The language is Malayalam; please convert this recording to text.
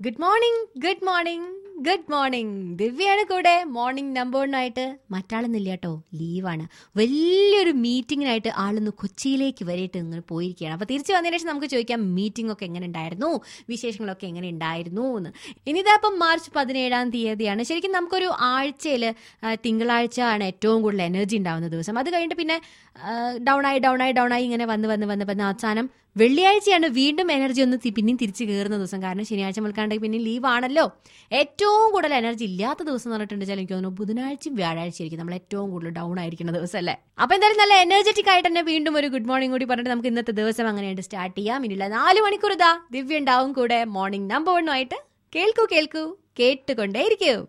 good morning good morning good morning ദിവ്യയാണ് കൂടെ മോർണിംഗ് നമ്പർ വണ്ണായിട്ട് മറ്റാളൊന്നുമില്ല കേട്ടോ ലീവാണ് വലിയൊരു മീറ്റിങ്ങിനായിട്ട് ആളൊന്ന് കൊച്ചിയിലേക്ക് വരെയിട്ട് ഇങ്ങനെ പോയിരിക്കുകയാണ് അപ്പോൾ തിരിച്ചു വന്നതിന് ശേഷം നമുക്ക് ചോദിക്കാം മീറ്റിംഗ് ഒക്കെ എങ്ങനെ ഉണ്ടായിരുന്നു വിശേഷങ്ങളൊക്കെ എങ്ങനെ ഉണ്ടായിരുന്നു എന്ന് ഇനിതാ ഇപ്പം മാർച്ച് പതിനേഴാം തീയതിയാണ് ശരിക്കും നമുക്കൊരു ആഴ്ചയിൽ തിങ്കളാഴ്ച ആണ് ഏറ്റവും കൂടുതൽ എനർജി ഉണ്ടാവുന്ന ദിവസം അത് കഴിഞ്ഞിട്ട് പിന്നെ ഡൗൺ ആയി ഡൗൺ ആയി ഡൗൺ ആയി ഇങ്ങനെ വന്ന് വന്ന് വന്ന് വന്ന് അവസാനം വെള്ളിയാഴ്ചയാണ് വീണ്ടും എനർജി ഒന്ന് തി- പിന്നെയും തിരിച്ചു കയറുന്ന ദിവസം കാരണം ശനിയാഴ്ച മുൽക്കാണ്ടെങ്കിൽ പിന്നെ ലീവ് ആണല്ലോ ഏറ്റവും കൂടുതൽ എനർജി ഇല്ലാത്ത ദിവസം എന്ന് പറഞ്ഞിട്ടുണ്ടെങ്കിൽ എനിക്ക് തോന്നുന്നു ബുധനാഴ്ചയും വ്യാഴാഴ്ച ആയിരിക്കും നമ്മൾ ഏറ്റവും കൂടുതൽ ഡൗൺ ആയിരിക്കുന്ന ദിവസം അല്ലേ അപ്പൊ എന്തായാലും നല്ല എനർജറ്റിക് ആയിട്ട് തന്നെ വീണ്ടും ഒരു ഗുഡ് മോർണിംഗ് കൂടി പറഞ്ഞിട്ട് നമുക്ക് ഇന്നത്തെ ദിവസം അങ്ങനെയായിട്ട് സ്റ്റാർട്ട് ചെയ്യാം ഇനിയുള്ള നാല് മണിക്കൂർ ഇതാ ദിവ്യ ഉണ്ടാവും കൂടെ മോർണിംഗ് നമ്പർ വണ്ണുമായിട്ട് കേൾക്കൂ കേൾക്കൂ കേട്ടുകൊണ്ടേയിരിക്കൂ